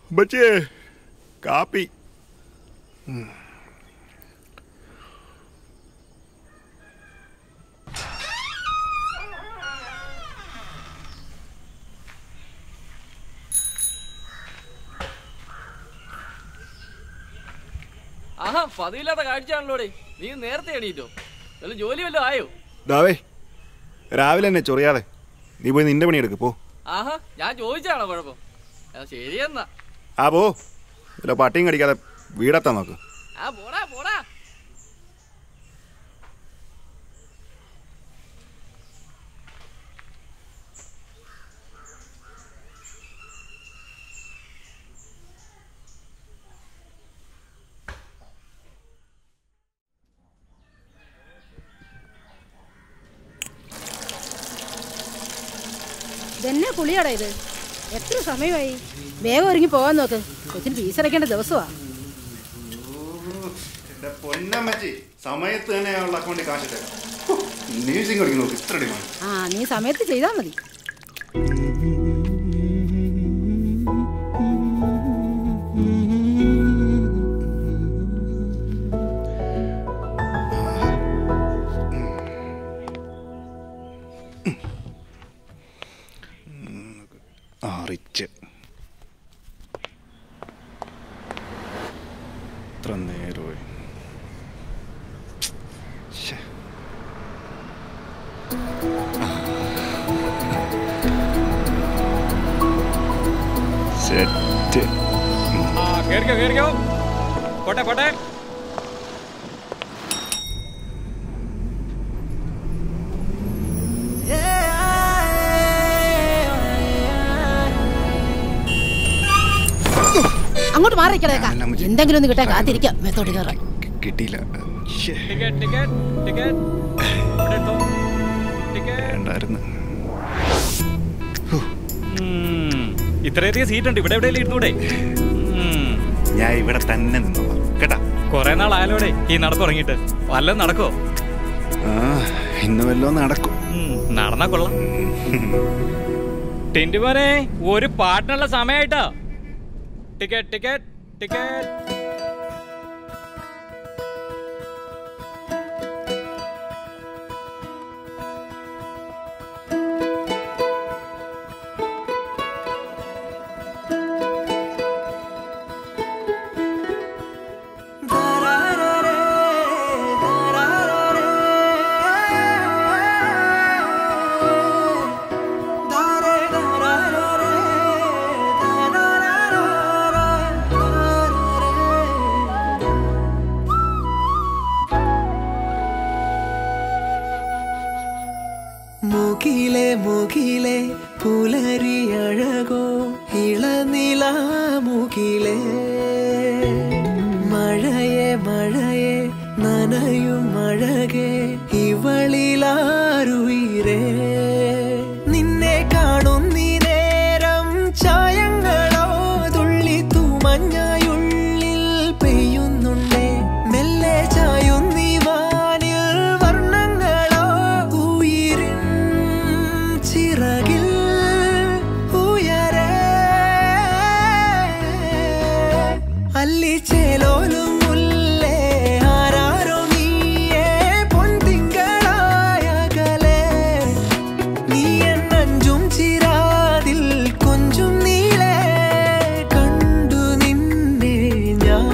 ബച്ചേ കാപ്പി ആഹാ പതിവില്ലാത്ത കാഴ്ചയാണല്ലോടെ നീ നേരത്തെ എണീറ്റോ വല്ല ജോലി വല്ലതും ആയോ ദാവേ രാവിലെ തന്നെ ചൊറിയാതെ നീ പോയി നിന്റെ പണിയെടുക്ക് പോ ആഹാ ഞാൻ ചോദിച്ചാണോ കുഴപ്പം ആ, ശരിയെന്നാ ആ പോ ഇല്ല പട്ടിയും കടിക്കാതെ വീടെത്താൻ നോക്ക് ആ പോടാ പോടാ ഇതെന്നെ കുളിയാടാ ഇത് എത്ര സമയമായി വേഗം ഒരുങ്ങി പോകാൻ നോക്ക് കൊച്ചിന് ഫീസ് അടയ്ക്കേണ്ട ദിവസമാ എന്റെ പൊന്നമ്മച്ചി സമയത്ത് തന്നെ അയാളുടെ അക്കൗണ്ടിൽ കാശ് തരാം മ്യൂസിക് കളിക്കുന്നു ഇത്ര ഡിമാൻഡ് ആ നീ സമയത്ത് ചെയ്താൽ മതി ആ റിച്ച് ഇത്ര നേരമായി ശ്ശെ. സെറ്റ് ആ കേറിക്കോ കേറിക്കോ പോട്ടെ പോട്ടെ അങ്ങോട്ട് മാറിക്കടേക്കാം എന്തെങ്കിലും ഒന്ന് കിട്ടാൻ കാത്തിരിക്കാം മെത്തോട്ട് കയറാൻ കിട്ടിയില്ല ശ്ശെ. ടിക്കറ്റ് ടിക്കറ്റ് ടിക്കറ്റ് ഇവിടെ എടുത്തോ ടിക്കറ്റ് വേണ്ടായിരുന്നു ഉം. ഇത്രയധികം സീറ്റ് ഉണ്ട് ഇവിടെ എവിടെയെങ്കിലും ഇരുന്നൂടെ ഉം. ഞാൻ ഇവിടെ തന്നെ നിന്നോളാം കേട്ടാ കുറെ നാളായാലോടെ ഈ നടപ്പ് തുടങ്ങിയിട്ട് വല്ലതും നടക്കോ ആ ഇന്ന് വല്ലോ നടക്കും ഉം, നടന്നാ കൊള്ളാം ടിൻറ്റുമോനെ ഒരു പാട്ടിനുള്ള സമയമായിട്ടാ ടിക്കറ്റ് ടിക്കറ്റ് ടിക്കറ്റ് മുകിലെ മുകിലെ പുലരിയഴകോ ഇളനില മുകിലെ മഴയെ മഴയെ നനയും മഴകെ ഇവളിലാരുയിരേ നിന്നെ കാണുന്നീ നേരം ചായങ്ങളോ തുള്ളി തൂമഞ്ഞായുള്ളിൽ പെയ്യുന്നുണ്ടേ മെല്ലെ ചായുന്നീ വാനിൽ വർണ്ണങ്ങളോ ഉയിരിൻ ചിറകിൽ ഉയരേ അല്ലിച്ചേലോലും മുല്ലേ ആരാരോ നീയേ പൊൻതിങ്കളായകലേ നീ എന്നഞ്ചും ചിരാതിൽ കൊഞ്ചും നീളേ കണ്ടു നിന്നെ ഞാൻ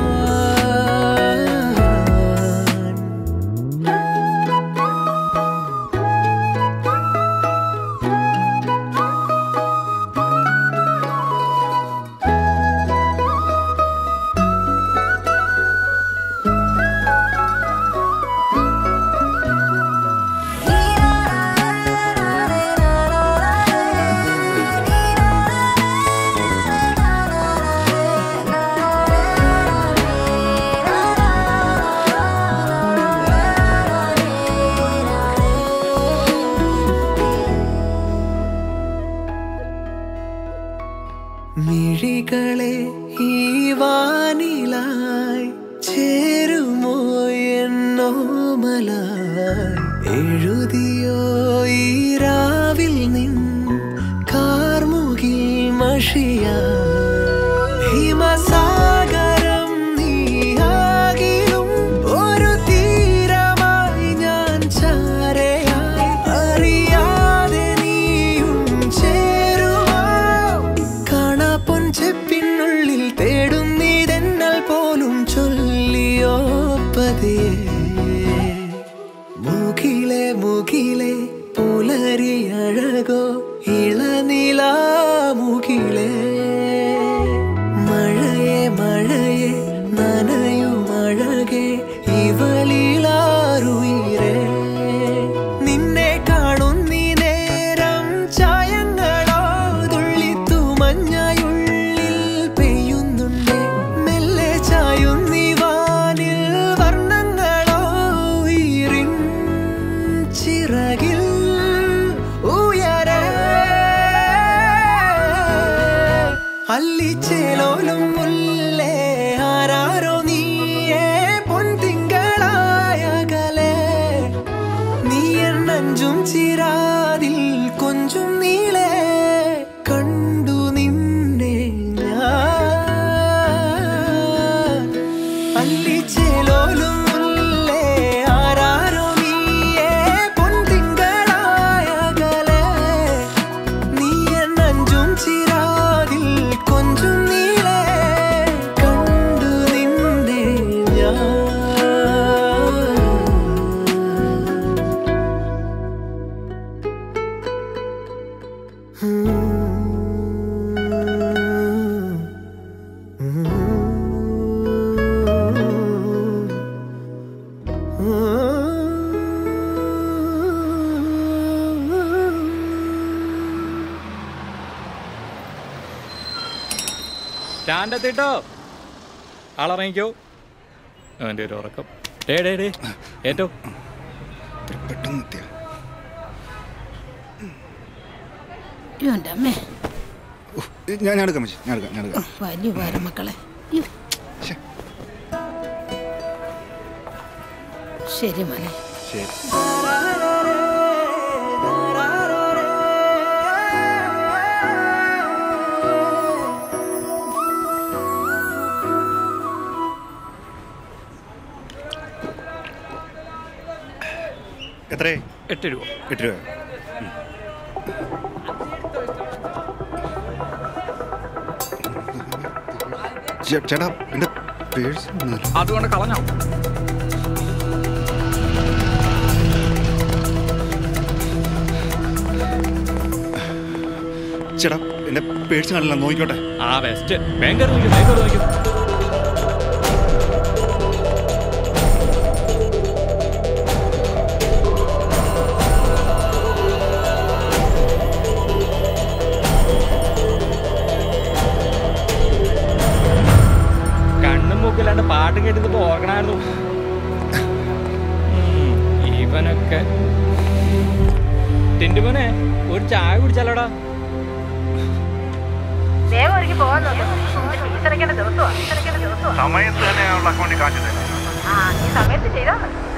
മിഴികളെ ഈ വാനിലായി ചേരുമോ എന്നോമലായി എഴുതിയോ ഈ രാവിൽ നിൻ കാർമുകിൽ മഷിയായി അല്ലിച്ചേലോലും മുല്ലേ ആരാരോ നീയേ പൊൻതിങ്കളായകലേ നീ എന്നഞ്ചും ചിരാതിൽ കൊഞ്ചും നീളേ കണ്ടു നിന്നെ ഞാൻ അല്ലിച്ചേലോലും മുല്ലേ ആരാരോ നീയേ പൊൻതിങ്കളായകലേ നീ എന്നഞ്ചും ചിരാതിൽ കൊഞ്ചും നീളേ കണ്ടു നിന്നെ ഞാൻ സ്റ്റാൻഡ് എത്തിട്ടോ ആളിറങ്ങിക്കോ അവൻ്റെ ഒരു ഉറക്കം ഡേ ഡേ ഡേ ഏറ്റോ പെട്ടെന്ന് എത്തിയ അയ്യോ എൻ്റെ അമ്മേ ഞാൻ ഞാൻ എടുക്കാം മച്ചി ഞാൻ എടുക്കാം ഞാൻ എടുക്കാം വലിയ ഉപകാരം മക്കളെ അയ്യോ. ശ്ശെ. ശരി മോനെ ശരി എത്രയായി എട്ട് രൂപ എട്ട് രൂപ ഉം. ചേ- ചേട്ടാ എൻ്റെ പേഴ്സ് അതുകൊണ്ട് കളഞ്ഞോ ചേട്ടാ എൻ്റെ പേഴ്സ് കാണില്ല നോക്കിക്കോട്ടെ ആ ബെസ്റ്റ് ഭയങ്കര നോക്കും ഭയങ്കര നോക്കും കണ്ണും മൂക്കില്ലാണ്ട് പാട്ട് കേട്ടിട്ട് പോകണമായിരുന്നു ഉം, ഇവനൊക്കെ ടിൻറ്റുമോനെ ഒരു ചായ കുടിച്ചാലോടാ വേഗം ഒരുങ്ങി പോകാൻ നോക്ക് ഫീസ് അടയ്ക്കേണ്ട ദിവസമാണ് ഫീസ് അടയ്ക്കേണ്ട ദിവസമാണ് സമയത്ത് തന്നെ അക്കൗണ്ടിൽ കാശ് തരാം ആ ഈ സമയത്ത് ചെയ്താൽ മതി